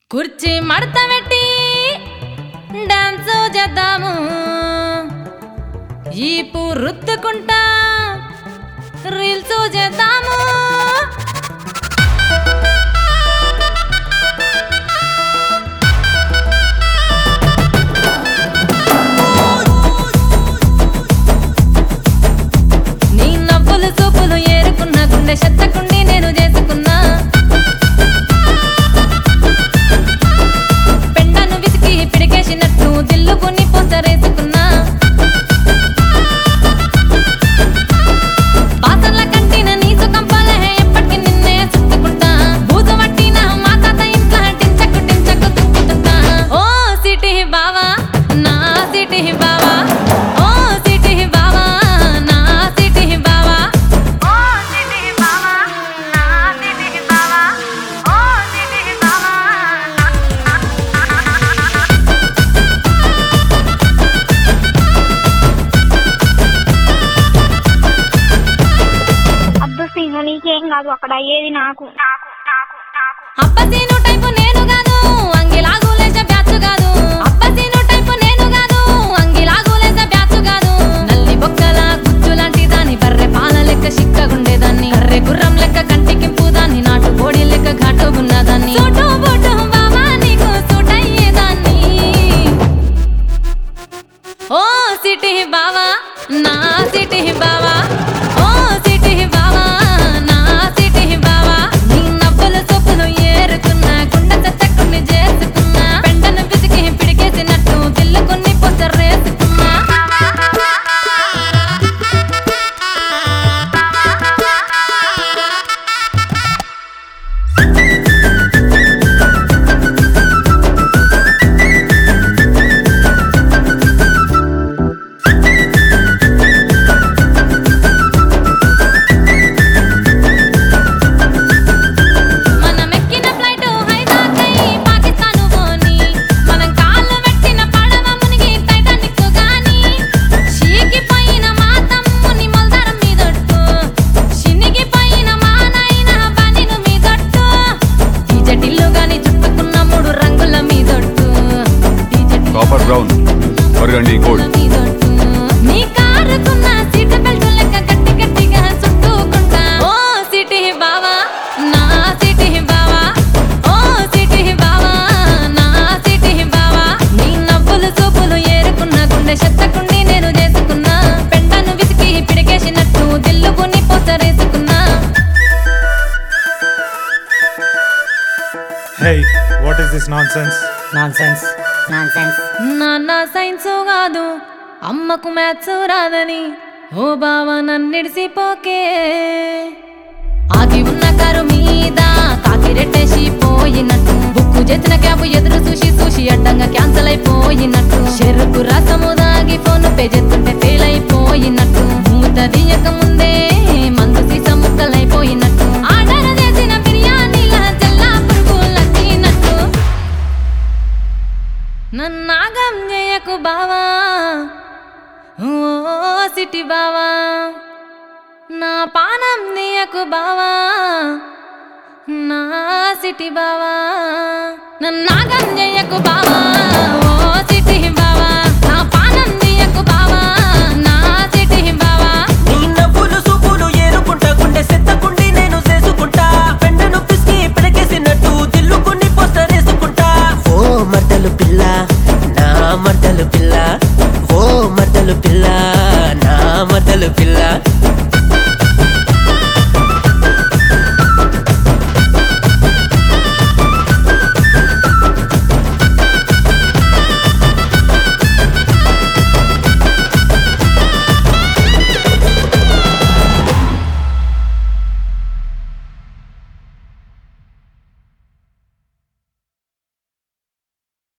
కుర్చీ మడత పెట్టి డాన్స్ చేద్దాము ఈపు రుత్తుకుంటా రీల్స్ చేద్దాము నీ నవ్వులు సూపులు ఏరుకున్న గుండె చెత్తకుండి నేను చేసుకున్నా పెండను విసికి పిడికేసినట్టు దిల్లుకుని పోసరేసుకున్నా బాసన్ల కంటిన నీ సుఖం పాలే ఎప్పటికీ నిన్నే చుట్టుకుంటా బూజు పట్టిన మా తాత ఇంట్లో టించకు టించకు తుక్కుతుంటా ఓ సిటీ బావా నా సిటీ బావా ఓ సిటీ బావా నా సిటీ బావా ఓ సిటీ బావా నా సిటీ బావా ఓ సిటీ బావా అబ్బా సీను నీకేం కాదు అక్కడ అయ్యేది నాకు నాకు నాకు నాకు అబ్బసీను టైపు నేను కాదు అంగిలాగులేసే బ్యాచ్ కాదు అబ్బసీను టైపు నేను కాదు అంగిలాగులేసే బ్యాచ్ కాదు నల్లి బొక్కల గుజ్జు లాంటి దాని బర్రె పాల లెక్క చిక్కగుండేదాన్ని కర్రె గుర్రం లెక్క కంటికింపు దాన్ని నాటు కోడి లెక్క ఘాటుగున్నదాన్ని సూటు బూటు బావా నీకు సూట్ అయ్యేదాన్ని ఓ సిటీ బావా నా సిటీ బావా ఓ సిటీ బావా నా సిటీ బావా నీ నవ్వుల సొప్పులు ఏరుకున్నా కుండ చెత్తకుని చేసుకున్నా పెండను పిసికి పిడికేసినట్టు దిల్లుకుని పొసరేసుకున్నా మనం ఎక్కిన ఫ్లైట్ హైజాకై పాకిస్తాను పోని మనం కాళ్ళు పెట్టిన పడవ మునిగి టైటానిక్ గాని చీకిపోయిన మా తమ్ముని మొల్దరం మీదొట్టు చినిగిపోయిన మా నాయన బనిను మీదొట్టు డీజటిల్లు గాని చుట్టుకున్న మూడు రంగుల మీదొట్టు డీజటిల్లు కాపర్ బ్రౌన్ బర్గండి గోల్డ్ మీదొట్టు నీ కారుకున్న సీట్ బెల్ట్ లెక్క గట్టి గట్టిగా చుట్టుకుంటా ఓ సిటీ బావా నా సిటీ బావా ఓ సిటీ బావా నా సిటీ బావా నీ నవ్వులు సూపులు ఏరుకున్న గుండె చెత్తకుండి నేను చేసుకున్నా పెండను విసికి పిడికేసినట్టు దిల్లుకుని పొసరేసుకున్నా Hey, what is this nonsense? nonsense nonsense నాన్న సైన్స్ కాదు అమ్మకు మ్యాథ్స్ రాదని ఓ బావ నన్నిడిసిపోకే ఆగి ఉన్న కారు మీద కాకి రెట్టేసి పోయినట్టు బుక్కు చేసిన క్యాబ్ ఎదురు చూసి చూసి అడ్డంగా క్యాన్సల్ అయిపోయినట్టు చెరుకు రసము దాగి ఫోన్ పే చేస్తుంటే ఫెయిల్ అయిపోయినట్టు మూత తీయక ముందే మందు సీస ముక్కలైపోయినట్టు ఆర్డర్ చేసిన బిర్యానీల జల్లా పురుగులచ్చినట్టు నన్నాగం చేయకు బావా ఓ సిటీ బావా నా పానం నీయకు బావా నా సిటీ బావా నన్నాగం చేయకు బావా ఓ సిటీ బావా నా పానం నీయకు బావా నా సిటీ బావా నీ నవ్వులు సూపులు ఏరుకుంటా గుండె సెత్తకుండి నేను చేసుకుంటా పెండను పిసికి పిడకేసినట్టు దిల్లుకుని పోస్టరేసుకుంటా ఓ మర్దలు పిల్ల నా మర్దలు పిల్ల ఓ మర్దలు పిల్ల నా మర్దలు పిల్ల